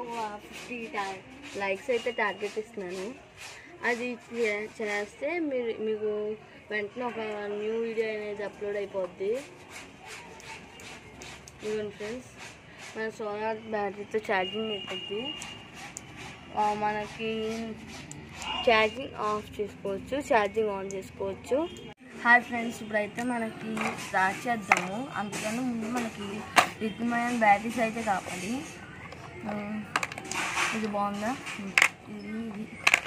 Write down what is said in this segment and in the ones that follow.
fifty likes అయితే target ఇస్తున్నాను అది చే- చేస్తే మీరు మీకు వెంటనే ఒక న్యూ వీడియో అనేది అప్లోడ్ అయిపోద్ది ఇవ్వండి ఫ్రెండ్స్ మన సోలార్ బ్యాటరీతో ఛార్జింగ్ అవుతుంది ఆ, మనకి ఛార్జింగ్ ఆఫ్ చేసుకోవచ్చు ఛార్జింగ్ ఆన్ చేసుకోవచ్చు హాయ్ ఫ్రెండ్స్ ఇప్పుడైతే మనకి స్టార్ట్ చేద్దాము అందుకని ముందు మనకి లిథియం బ్యాటరీస్ అయితే కావాలి ఆ, ఇది బాగుందా ఇది ఇది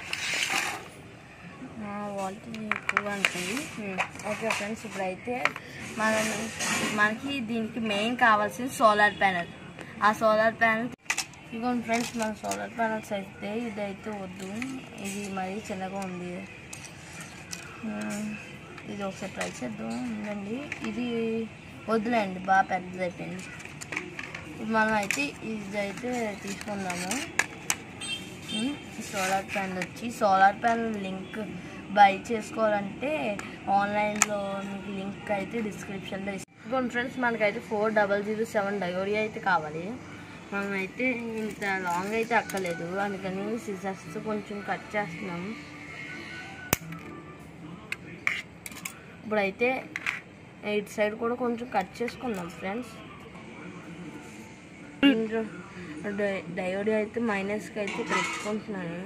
వాల్టేజ్ ఎక్కువగా ఉంటుంది ఓకే ఫ్రెండ్స్ ఇప్పుడైతే మనం మనకి దీనికి మెయిన్ కావాల్సింది సోలార్ ప్యానెల్ ఆ సోలార్ ప్యానెల్ ఇదిగోండి ఫ్రెండ్స్ మన సోలార్ ప్యానెల్స్ అయితే ఇదైతే వద్దు ఇది మరీ చిన్నగా ఉంది ఉమ్, ఇది ఒకసారి ట్రై చేద్దాం ఉందండి ఇది వద్దులేండి బాగా పెద్దది అయిపోయింది ఇప్పుడు మనం అయితే ఇదైతే తీసుకుందాము ఉమ్, ఈ సోలార్ ప్యానల్ వచ్చి సోలార్ ప్యానల్ లింక్ బై చేసుకోవాలంటే ఆన్లైన్లో మీకు లింక్ అయితే డిస్క్రిప్షన్లో ఇస్తాను ఫ్రెండ్స్ మనకైతే four double zero seven diode అయితే కావాలి మనమైతే ఇంత లాంగ్ అయితే అక్కలేదు అందుకని సిజర్స్ కొంచెం కట్ చేస్తున్నాం ఇప్పుడైతే ఇటు సైడ్ కూడా కొంచెం కట్ చేసుకుందాం ఫ్రెండ్స్ డయోడి అయితే మైనస్కి అయితే పెట్టుకుంటున్నాను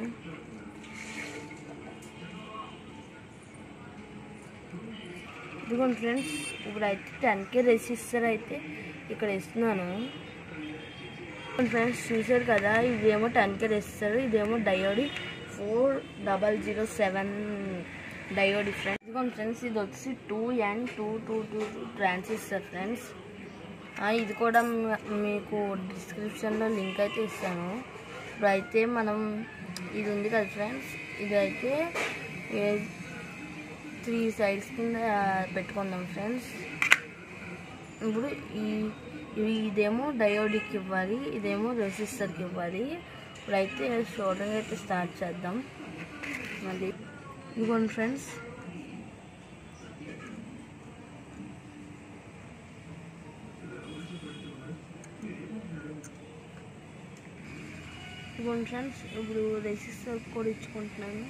ఇదిగోండి ఫ్రెండ్స్ ఇప్పుడైతే టెన్ కే రెసిస్టర్ అయితే ఇక్కడ ఇస్తున్నాను ఫ్రెండ్స్ చూసారు కదా ఇదేమో టెన్ కే రెసిస్టర్ ఇదేమో diode four double zero seven diode friends ఇదిగోండి ఫ్రెండ్స్ ఇది వచ్చి two and two two two transistor friends ఆ, ఇది కూడా మ- మీకు డిస్క్రిప్షన్లో లింక్ అయితే ఇస్తాను ఇప్పుడైతే మనం ఇది ఉంది కదా ఫ్రెండ్స్ ఇదైతే త్రీ సైడ్స్ కింద పెట్టుకుందాం ఫ్రెండ్స్ ఇప్పుడు ఈ ఇవి ఇదేమో డయోడికి ఇవ్వాలి ఇదేమో రెసిస్టర్కి ఇవ్వాలి ఇప్పుడైతే షోల్డరింగ్ అయితే స్టార్ట్ చేద్దాం మళ్ళీ ఇదిగోండి ఫ్రెండ్స్ ఇదిగోండి ఫ్రెండ్స్ ఇప్పుడు రెసిస్టర్ కూడా ఇచ్చుకుంటున్నాను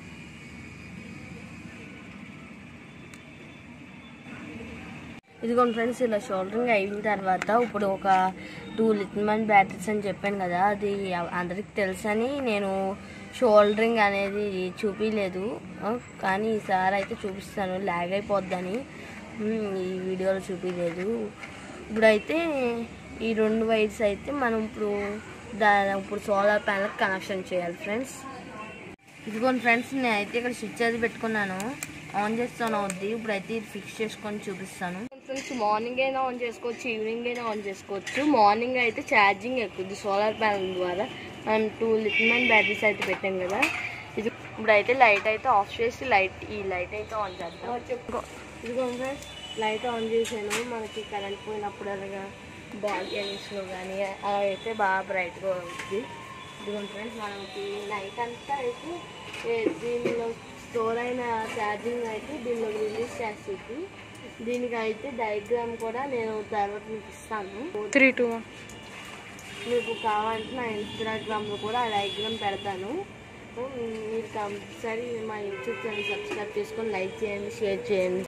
ఇదిగోండి ఫ్రెండ్స్ ఇలా షోల్డరింగ్ అయిన తర్వాత ఇప్పుడు ఒక టూ లిథియం బ్యాటరీస్ అని చెప్పాను కదా అది అందరికి తెలుసని నేను షోల్డరింగ్ అనేది చూపించలేదు ఆ, కానీ ఈసారి అయితే చూపిస్తాను లాగ్ అయిపోద్దని ఉమ్, ఈ వీడియోలో చూపించలేదు ఇప్పుడైతే ఈ రెండు వైర్స్ అయితే మనం ఇప్పుడు దా ఇప్పుడు సోలార్ ప్యానల్ కనెక్షన్ చేయాలి ఫ్రెండ్స్ ఇదిగోండి ఫ్రెండ్స్ నేనైతే ఇక్కడ స్విచ్ అది పెట్టుకున్నాను ఆన్ చేస్తాను అవుద్ది ఇప్పుడైతే ఇది ఫిక్స్ చేసుకొని చూపిస్తాను ఫ్రెండ్స్ మార్నింగ్ అయినా ఆన్ చేసుకోవచ్చు ఈవినింగ్ అయినా ఆన్ చేసుకోవచ్చు మార్నింగ్ అయితే ఛార్జింగ్ ఎక్కుద్ది సోలార్ ప్యానల్ ద్వారా మనం టూ లిథియం బ్యాటరీస్ అయితే పెట్టాం కదా ఇది ఇప్పుడైతే లైట్ అయితే ఆఫ్ చేసి లైట్ ఈ లైట్ అయితే ఆన్ చేద్దాం ఇదిగో- ఇదిగోండి ఫ్రెండ్స్ లైట్ ఆన్ చేశాను మనకి కరెంట్ పోయినప్పుడు అలాగా బాల్కనీస్లో కానీ అలా అయితే బాగా బ్రైట్గా ఉంటుంది ఇదిగోండి ఫ్రెండ్స్ మనకి నైట్ అంతా అయితే ఏ, దీనిలో స్టోర్ అయిన ఛార్జింగ్ అయితే దీనిలో రిలీజ్ చేస్తుంది దీనికి అయితే డయాగ్రామ్ కూడా నేను తర్వాత మీకు ఇస్తాను త్రీ టూ మీకు కావాలంటే నా ఇన్స్టాగ్రామ్లో కూడా ఆ డయాగ్రామ్ పెడతాను మీరు కంపల్సరీ మా యూట్యూబ్ ఛానల్ సబ్స్క్రైబ్ చేసుకొని లైక్ చేయండి షేర్ చేయండి